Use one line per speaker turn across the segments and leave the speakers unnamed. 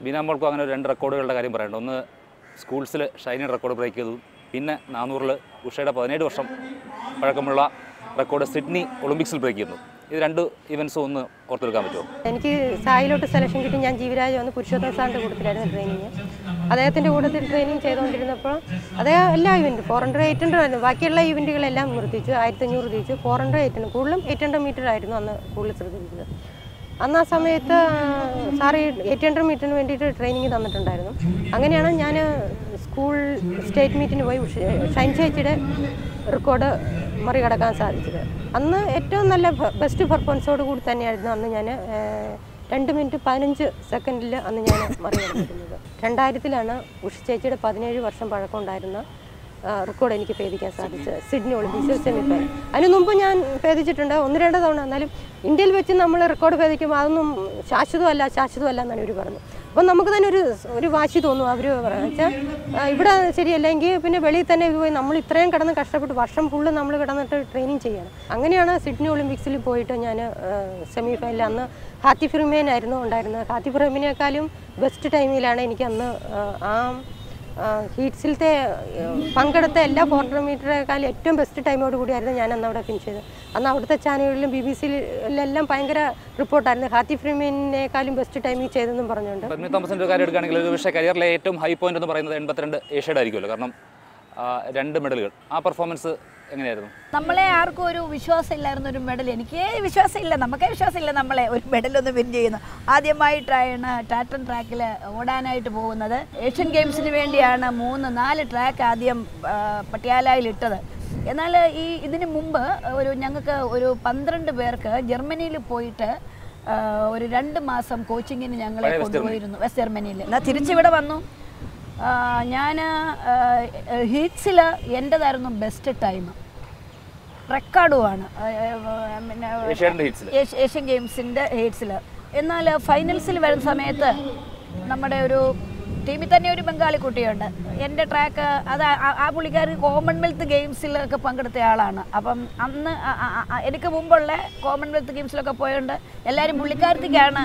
ബീനാമോൾക്കും അങ്ങനെ ഒരു രണ്ട് റെക്കോർഡുകളുടെ കാര്യം പറയണ്ട ഒന്ന് സ്കൂൾസിൽ ഷൈനിങ് റെക്കോർഡ് ബ്രേക്ക് ചെയ്തു പിന്നെ നാനൂറിൽ ഉഷയുടെ പതിനേഴ് വർഷം പഴക്കമുള്ള റെക്കോർഡ് സിഡ്നി ഒളിമ്പിക്സിൽ ബ്രേക്ക് ചെയ്യുന്നു ഇത് രണ്ട് ഇവൻസും ഒന്ന് ഓർത്തെടുക്കാൻ പറ്റുമോ
എനിക്ക് സായിലോട്ട് സെലക്ഷൻ കിട്ടി ഞാൻ ജീവരാജ് വന്ന് പുരുഷോത്തം സാറിൻ്റെ കൂട്ടത്തിലായിരുന്നു ട്രെയിനിങ് അദ്ദേഹത്തിൻ്റെ കൂട്ടത്തിൽ ട്രെയിനിങ് ചെയ്തുകൊണ്ടിരുന്നപ്പോൾ അദ്ദേഹം എല്ലാ ഇവൻറ്റും ഫോർ ഹൺഡ്രഡ് എയ്റ്റ് ഹൺഡ്രഡ് ആയിരുന്നു ബാക്കിയുള്ള ഇവൻറ്റുകളെല്ലാം നിർത്തിച്ചു ആയിരത്തി അഞ്ഞൂറ് തിരിച്ചു ഫോർ ഹൺഡ്രഡ് എയ്റ്റ് ഹൺഡ്രഡ് കൂടുതലും എയ്റ്റ് ഹൺഡ്രഡ് മീറ്റർ ആയിരുന്നു അന്ന് കൂടുതൽ ശ്രദ്ധിച്ചത് അന്ന് ആ സമയത്ത് സാറ് എയ്റ്റ് ഹൺഡ്രഡ് മീറ്ററിന് വേണ്ടിയിട്ട് ട്രെയിനിങ് തന്നിട്ടുണ്ടായിരുന്നു അങ്ങനെയാണ് ഞാൻ സ്കൂൾ സ്റ്റേറ്റ് മീറ്റിന് പോയി ഉഷ- ഷൈൻ ചേച്ചിയുടെ റെക്കോർഡ് മറികടക്കാൻ സാധിച്ചത് അന്ന് ഏറ്റവും നല്ല ബെസ്റ്റ് പെർഫോമൻസോട് കൂടി തന്നെയായിരുന്നു അന്ന് ഞാൻ രണ്ട് മിനിറ്റ് പതിനഞ്ച് സെക്കൻഡിൽ അന്ന് ഞാൻ മറികടന്നിരുന്നത് രണ്ടായിരത്തിലാണ് ഉഷ ചേച്ചിയുടെ പതിനേഴ് വർഷം പഴക്കമുണ്ടായിരുന്ന റെക്കോർഡ് എനിക്ക് ഭേദിക്കാൻ സാധിച്ചത് സിഡ്നി ഒളിമ്പിക്സിൽ സെമിഫൈനൽ അതിന് മുമ്പ് ഞാൻ ഭേദിച്ചിട്ടുണ്ട് ഒന്ന് രണ്ട് തവണ എന്നാലും ഇന്ത്യയിൽ വെച്ച് നമ്മൾ റെക്കോർഡ് ഭേദിക്കുമ്പോൾ അതൊന്നും ശാശ്വതമല്ല ശാശ്വതമല്ല എന്നാണ് ഇവർ പറഞ്ഞത് അപ്പം നമുക്ക് തന്നെ ഒരു ഒരു വാശി തോന്നും അവർ വെച്ചാൽ ഇവിടെ ശരിയല്ലെങ്കിൽ പിന്നെ വെളിയിൽ തന്നെ ഇത് പോയി നമ്മൾ ഇത്രയും കിടന്ന് കഷ്ടപ്പെട്ട് വർഷം ഫുള്ള് നമ്മൾ കിടന്നിട്ട് ട്രെയിനിങ് ചെയ്യണം അങ്ങനെയാണ് സിഡ്നി ഒളിമ്പിക്സിൽ പോയിട്ട് ഞാൻ സെമി ഫൈനലിൽ അന്ന് ഹാത്തി ഫിർമേൻ ആയിരുന്നു ഉണ്ടായിരുന്നത് ഹാത്തി ഫിർമേനേക്കാളും ബെസ്റ്റ് ടൈമിലാണ് എനിക്ക് അന്ന് ആ ഹീറ്റ്സിലത്തെ പങ്കെടുത്ത എല്ലാ ഫോർ മീറ്ററേക്കാളും ഏറ്റവും ബെസ്റ്റ് ടൈമോട് കൂടിയായിരുന്നു ഞാൻ അന്ന് അവിടെ ഫിനിഷ് ചെയ്തത് അന്ന് അവിടുത്തെ ചാനലുകളിലും ബി ബി സിയിലെല്ലാം ഭയങ്കര റിപ്പോർട്ടായിരുന്നു ഹാത്തി ഫ്രീമിനേക്കാളും ബെസ്റ്റ് ടൈമിൽ ചെയ്തെന്നും പറഞ്ഞുകൊണ്ട്
പത്മിനി തോമസിൻ്റെ ഒരു കാര്യം എടുക്കുകയാണെങ്കിൽ ഒരു പക്ഷേ കരിയറിലെ ഏറ്റവും ഹൈ പോയിന്റ് എന്ന് പറയുന്നത് എൺപത്തിരണ്ട് ഏഷ്യയുടെ ആയിരിക്കുമല്ലോ കാരണം ആ, രണ്ട് മെഡലുകൾ ആ പെർഫോമൻസ് എങ്ങനെയായിരുന്നു
നമ്മളെ ആർക്കും ഒരു വിശ്വാസം ഇല്ലായിരുന്നു ഒരു മെഡൽ എനിക്ക് വിശ്വാസമില്ല നമുക്കേ വിശ്വാസമില്ല നമ്മളെ ഒരു മെഡലൊന്ന് വിൻ ചെയ്യുന്നു ആദ്യമായിട്ടാണ് ടാറ്റൻ ട്രാക്കിൽ ഓടാനായിട്ട് പോകുന്നത് ഏഷ്യൻ ഗെയിംസിന് വേണ്ടിയാണ് മൂന്ന് നാല് ട്രാക്ക് ആദ്യം ആ, പട്യാലയിൽ ഇട്ടത് എന്നാൽ ഈ ഇതിന് മുമ്പ് ഒരു ഞങ്ങൾക്ക് ഒരു പന്ത്രണ്ട് പേർക്ക് ജർമ്മനിയിൽ പോയിട്ട് ആ, ഒരു രണ്ട് മാസം കോച്ചിങ്ങിന് ഞങ്ങളെ
പഴയ വെസ്റ്റ്
കൊണ്ടുപോയിരുന്നു വെസ്റ്റ് ജർമ്മനിയിൽ എന്നാൽ തിരിച്ചിവിടെ വന്നു ഞാൻ ഹീറ്റ്സിൽ എൻ്റെതായിരുന്നു ബെസ്റ്റ് ടൈം റെക്കോർഡുമാണ് പിന്നെ
ഏഷ്യാഡിൻ്റെ ഹീറ്റ്സിൽ
ഏഷ്യ- ഏഷ്യൻ ഗെയിംസിൻ്റെ ഹീറ്റ്സിൽ എന്നാൽ ഫൈനൽസിൽ വരുന്ന സമയത്ത് നമ്മുടെ ഒരു ടീമിൽ തന്നെ ഒരു ബംഗാളി കുട്ടിയുണ്ട് എൻ്റെ ട്രാക്ക് അത് ആ- ആ പുള്ളിക്കാർ കോമൺവെൽത്ത് ഗെയിംസിലൊക്കെ പങ്കെടുത്ത ആളാണ് അപ്പം അന്ന് ആ- ആ- ആ- എനിക്ക് മുമ്പുള്ള കോമൺവെൽത്ത് ഗെയിംസിലൊക്കെ പോയതുകൊണ്ട് എല്ലാവരും പുള്ളിക്കാരത്തേക്കാണ്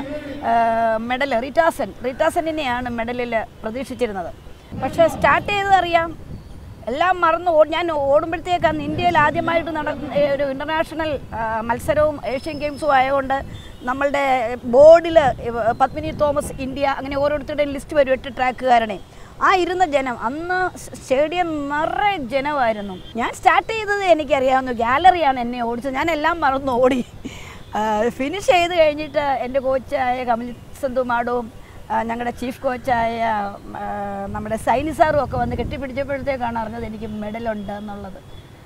മെഡൽ റീറ്റാസൻ റീറ്റാസനിനെയാണ് മെഡലിൽ പ്രതീക്ഷിച്ചിരുന്നത് പക്ഷേ സ്റ്റാർട്ട് ചെയ്തതറിയാം എല്ലാം മറന്നു ഓ ഞാൻ ഓടുമ്പോഴത്തേക്കാണ് ഇന്ത്യയിൽ ആദ്യമായിട്ട് നടക്കുന്ന ഒരു ഇൻ്റർനാഷണൽ മത്സരവും ഏഷ്യൻ ഗെയിംസും ആയതുകൊണ്ട് നമ്മളുടെ ബോർഡിൽ പത്മിനി തോമസ് ഇന്ത്യ അങ്ങനെ ഓരോരുത്തരുടെയും ലിസ്റ്റ് വരും എട്ട് ട്രാക്കുകാരനെ ആ ഇരുന്ന ജനം അന്ന് സ്റ്റേഡിയം നിറയെ ജനമായിരുന്നു ഞാൻ സ്റ്റാർട്ട് ചെയ്തത് എനിക്കറിയാവുന്ന ഗാലറിയാണ് എന്നെ ഓടിച്ചത് ഞാൻ എല്ലാം മറന്നു ഓടി ഫിനിഷ് ചെയ്ത് കഴിഞ്ഞിട്ട് എൻ്റെ കോച്ചായ കമൽ സന്ധു മാഡവും ഞങ്ങളുടെ ചീഫ് കോച്ചായ ആ, നമ്മുടെ സൈനി സാറും ഒക്കെ വന്ന് കെട്ടിപ്പിടിച്ചപ്പോഴത്തേക്കാണ് അറിഞ്ഞത് എനിക്ക് മെഡലുണ്ട് എന്നുള്ളത്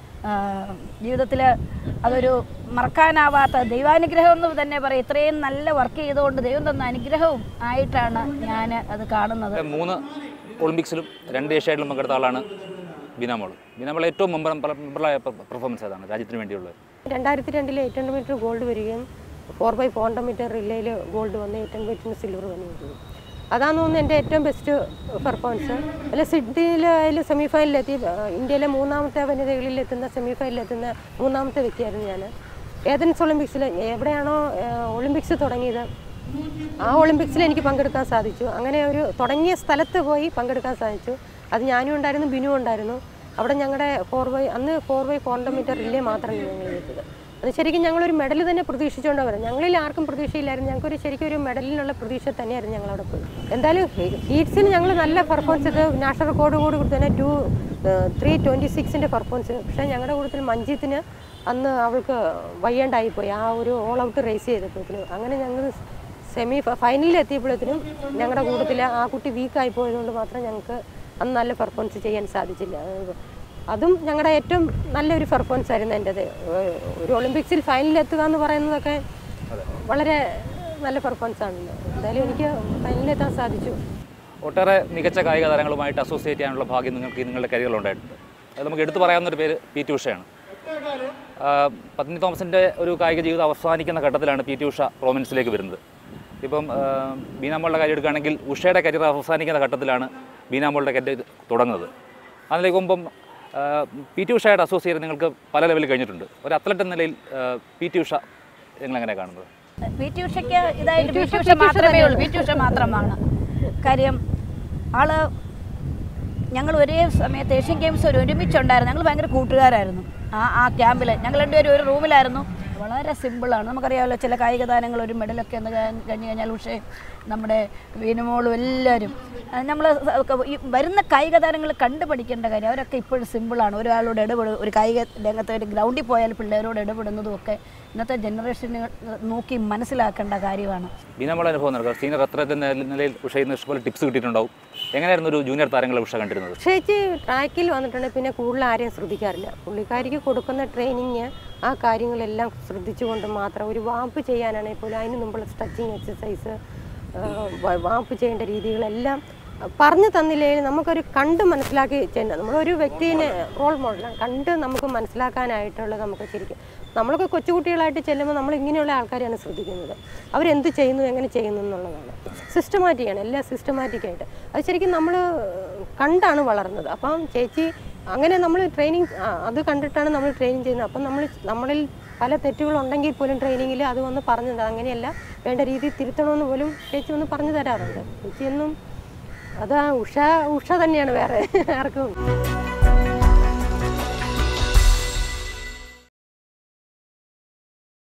ജീവിതത്തിൽ അതൊരു മറക്കാനാവാത്ത ദൈവാനുഗ്രഹം എന്ന് തന്നെ പറയും ഇത്രയും നല്ല വർക്ക് ചെയ്തുകൊണ്ട് ദൈവം തന്ന അനുഗ്രഹവും ആയിട്ടാണ് ഞാൻ അത് കാണുന്നത്
മൂന്ന് ഒളിമ്പിക്സിലും രണ്ട് ഏഷ്യാഡിലും പങ്കെടുത്ത ആളാണ് ബിനാമോൾ ബിനാമോൾ ഏറ്റവും മെമ്പറായ പെർഫോമൻസ് ഏതാണ് രാജ്യത്തിന് വേണ്ടിയുള്ളത്
രണ്ടായിരത്തി രണ്ടിൽ എയ്റ്റ് ഹൺഡ്രഡ് മീറ്റർ ഗോൾഡ് വരികയും four by four hundred metre റിലേയിൽ ഗോൾഡ് വന്ന് എയ്റ്റ് ഹൺഡ്രഡ് മീറ്ററിന് സിൽവർ വരികയും ചെയ്തു അതാണെന്ന് തോന്നുന്നു എൻ്റെ ഏറ്റവും ബെസ്റ്റ് പെർഫോമൻസ് അല്ല സിഡ്നിയിൽ അതിൽ സെമി ഫൈനലിലെത്തി ഇന്ത്യയിലെ മൂന്നാമത്തെ വനിതകളിൽ എത്തുന്ന സെമി ഫൈനലിൽ എത്തുന്ന മൂന്നാമത്തെ വ്യക്തിയായിരുന്നു ഞാൻ ഏതൻസ് ഒളിമ്പിക്സിൽ എവിടെയാണോ ഏഹ്, ഒളിമ്പിക്സ് തുടങ്ങിയത് ആ ഒളിമ്പിക്സിൽ എനിക്ക് പങ്കെടുക്കാൻ സാധിച്ചു അങ്ങനെ ഒരു തുടങ്ങിയ സ്ഥലത്ത് പോയി പങ്കെടുക്കാൻ സാധിച്ചു അത് ഞാനും ഉണ്ടായിരുന്നു ബിനു ഉണ്ടായിരുന്നു അവിടെ ഞങ്ങളുടെ ഫോർ ബൈ അന്ന് four by four hundred metre relay മാത്രമാണ് ഞങ്ങൾ ചെയ്തത് അത് ശരിക്കും ഞങ്ങളൊരു മെഡൽ തന്നെ പ്രതീക്ഷിച്ചുകൊണ്ട് വരാം ഞങ്ങളിൽ ആർക്കും പ്രതീക്ഷയില്ലായിരുന്നു ഞങ്ങൾക്കൊരു ശരിക്കും ഒരു മെഡലിനുള്ള പ്രതീക്ഷ തന്നെയായിരുന്നു ഞങ്ങൾ അവിടെ പോയി എന്തായാലും ഹീറ്റ്സിൽ ഞങ്ങൾ നല്ല പെർഫോമൻസ് ചെയ്ത് നാഷണൽ റെക്കോർഡ് കൂടി കൂടി തന്നെ ടു ത്രീ ട്വൻറ്റി സിക്സിൻ്റെ പെർഫോമൻസ് പക്ഷേ ഞങ്ങളുടെ കൂട്ടത്തിൽ മഞ്ജിത്തിന് അന്ന് അവൾക്ക് വയ്യാണ്ടായിപ്പോയി ആ ഒരു ഓൾ ഔട്ട് റേസ് ചെയ്തപ്പോഴത്തേനും അങ്ങനെ ഞങ്ങൾ സെമി ഫൈനലിൽ എത്തിയപ്പോഴത്തേനും ഞങ്ങളുടെ കൂട്ടത്തിൽ ആ കുട്ടി വീക്കായി പോയതുകൊണ്ട് മാത്രം ഞങ്ങൾക്ക് അന്ന് നല്ല പെർഫോമൻസ് ചെയ്യാൻ സാധിച്ചില്ല അത് അതും ഞങ്ങളുടെ ഏറ്റവും നല്ലൊരു പെർഫോമൻസ് ആയിരുന്നു എൻ്റെത് ഒരു ഒളിമ്പിക്സിൽ ഫൈനലിൽ എത്തുക എന്ന് പറയുന്നതൊക്കെ വളരെ നല്ല പെർഫോമൻസ് ആണല്ലോ എന്തായാലും എനിക്ക് ഫൈനലിലെത്താൻ സാധിച്ചു
ഒട്ടേറെ മികച്ച കായിക താരങ്ങളുമായിട്ട് അസോസിയേറ്റ് ചെയ്യാനുള്ള ഭാഗ്യം നിങ്ങൾക്ക് ഈ നിങ്ങളുടെ കരിയറിൽ ഉണ്ടായിട്ടുണ്ട് അത് നമുക്ക് എടുത്തു പറയാവുന്ന ഒരു പേര് പി ടി ഉഷയാണ് ആ, പത്നി തോമസിൻ്റെ ഒരു കായിക ജീവിതം അവസാനിക്കുന്ന ഘട്ടത്തിലാണ് പി ടി ഉഷ പ്രോമിനൻസിലേക്ക് വരുന്നത് ഇപ്പം ആ, ബീനാമോളുടെ കാര്യം എടുക്കുകയാണെങ്കിൽ ഉഷയുടെ കരിയർ അവസാനിക്കുന്ന ഘട്ടത്തിലാണ് ബീനാമോളുടെ കരിയർ തുടങ്ങുന്നത് അതിലേക്ക് മുമ്പം ആ, പി ടി ഉഷയായിട്ട് അസോസിയേറ്റ് നിങ്ങൾക്ക് പല ലെവലിൽ കഴിഞ്ഞിട്ടുണ്ട് ഒരു അത്ലറ്റ് എന്ന നിലയിൽ ആ, പി ടി ഉഷ നിങ്ങൾ എങ്ങനെ കാണുന്നത്
പി ടി ഉഷയ്ക്ക് ഇതായിട്ട് പി ടി ഉഷ മാത്രമേ ഉള്ളൂ പി ടി ഉഷ മാത്രമാണ് കാര്യം ആള് ഞങ്ങൾ ഒരേ സമയത്ത് ഏഷ്യൻ ഗെയിംസ് ഒരു ഒരുമിച്ചുണ്ടായിരുന്നു ഞങ്ങൾ ഭയങ്കര കൂട്ടുകാരായിരുന്നു ആ ആ ക്യാമ്പിൽ ഞങ്ങൾ രണ്ടുപേരും ഒരു റൂമിലായിരുന്നു വളരെ സിമ്പിളാണ് നമുക്കറിയാമല്ലോ ചില കായിക താരങ്ങൾ ഒരു മെഡലൊക്കെ എന്ന് കഴി- കഴിഞ്ഞ് കഴിഞ്ഞാൽ പക്ഷേ നമ്മുടെ വീനുമോളും എല്ലാവരും നമ്മൾ ഈ വരുന്ന കായിക താരങ്ങൾ കണ്ടുപഠിക്കേണ്ട കാര്യം അവരൊക്കെ ഇപ്പോഴും സിമ്പിളാണ് ഒരാളോട് ഇടപെടും ഒരു കായിക രംഗത്ത് ഒരു ഗ്രൗണ്ടിൽ പോയാൽ പിള്ളേരോട് ഇടപെടുന്നതും ഒക്കെ ഇന്നത്തെ ജനറേഷന് നോക്കി മനസ്സിലാക്കേണ്ട കാര്യമാണ്
ബീനമ്മളുടെ അനുഭവം നൽകുക സീനിയർ അത്രത്തെ നിലയിൽ ഉഷയിൽ നിന്ന് ഇഷ്ടംപോലെ ടിപ്സ് കിട്ടിയിട്ടുണ്ടാവും എങ്ങനെയായിരുന്നു ഒരു ജൂനിയർ താരങ്ങളെ ഉഷ കണ്ടിരുന്നത്
ചേച്ചി ട്രാക്കിൽ വന്നിട്ടുണ്ടെങ്കിൽ പിന്നെ കൂടുതൽ ആരെയും ശ്രദ്ധിക്കാറില്ല പുള്ളിക്കാരിക്ക് കൊടുക്കുന്ന ട്രെയിനിങ് ആ കാര്യങ്ങളെല്ലാം ശ്രദ്ധിച്ചുകൊണ്ട് മാത്രം ഒരു വാമ്പ് ചെയ്യാനാണെങ്കിൽ പോലും അതിന് മുമ്പുള്ള സ്ട്രെച്ചിങ് എക്സസൈസ് വാമ്പ് ചെയ്യേണ്ട രീതികളെല്ലാം പറഞ്ഞു തന്നില്ലെങ്കിൽ നമുക്കൊരു കണ്ട് മനസ്സിലാക്കി ചെയ്യുന്ന നമ്മളൊരു വ്യക്തിനെ റോൾ മോഡലാണ് കണ്ട് നമുക്ക് മനസ്സിലാക്കാനായിട്ടുള്ളത് നമുക്ക് ശരിക്കും നമ്മളൊക്കെ കൊച്ചുകുട്ടികളായിട്ട് ചെല്ലുമ്പോൾ നമ്മൾ ഇങ്ങനെയുള്ള ആൾക്കാരെയാണ് ശ്രദ്ധിക്കുന്നത് അവരെന്ത് ചെയ്യുന്നു എങ്ങനെ ചെയ്യുന്നു എന്നുള്ളതാണ് സിസ്റ്റമാറ്റിക്കാണ് എല്ലാം സിസ്റ്റമാറ്റിക്കായിട്ട് അത് ശരിക്കും നമ്മൾ കണ്ടാണ് വളർന്നത് അപ്പം ചേച്ചി അങ്ങനെ നമ്മൾ ട്രെയിനിങ് അത് കണ്ടിട്ടാണ് നമ്മൾ ട്രെയിനിങ് ചെയ്യുന്നത് അപ്പം നമ്മൾ നമ്മളിൽ പല തെറ്റുകളുണ്ടെങ്കിൽ പോലും ട്രെയിനിങ്ങിൽ അത് വന്ന് പറഞ്ഞു തരാം അങ്ങനെയല്ല വേണ്ട രീതിയിൽ തിരുത്തണമെന്ന് പോലും ചേച്ചി ഒന്ന് പറഞ്ഞു തരാറുണ്ട് ചേച്ചി എന്നും അത് ഉഷ ഉഷ തന്നെയാണ് വേറെ ആർക്കും